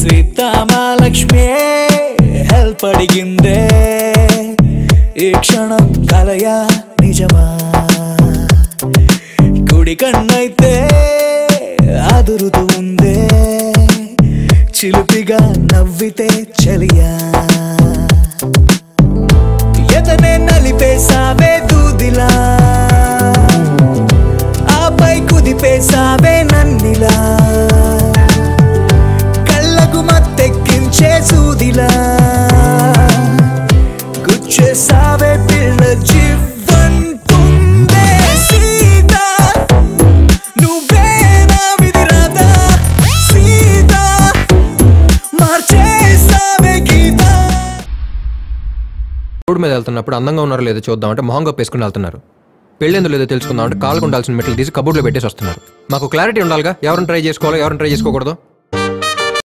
Seethamalakshmi help అడిగిందే ఈ క్షణం కలయా నిజమా కుడి కన్నైతే అదురుతూ ఉందే చిలిపిగా నవ్వితే చలియా ఎదనే నలిపేసావే దూదిలా ఆపై కుదిపేసావే నన్నిలా కళ్ళకు మత్తెక్కించే సూదిలా గుచ్చేసావే పిల్ల జీవంతుందే సీత నువ్వే నా విధిరాదా సీత మార్చేసావే గీత రోడ్డు మీద వెళ్తున్నప్పుడు అందంగా ఉన్నారో లేదో చూద్దాం అంటే మొహం కప్పేసుకుని వెళ్తున్నారు పెళ్ళేందో లేదో తెలుసుకుందాం అంటే కాళ్ళకు ఉండాల్సిన మెట్లు తీసి కబోర్డ్లో పెట్టేసి వస్తున్నారు మాకు క్లారిటీ ఉండాలిగా ఎవరిని ట్రై చేసుకోవాలో ఎవరిని ట్రై చేసుకోకూడదు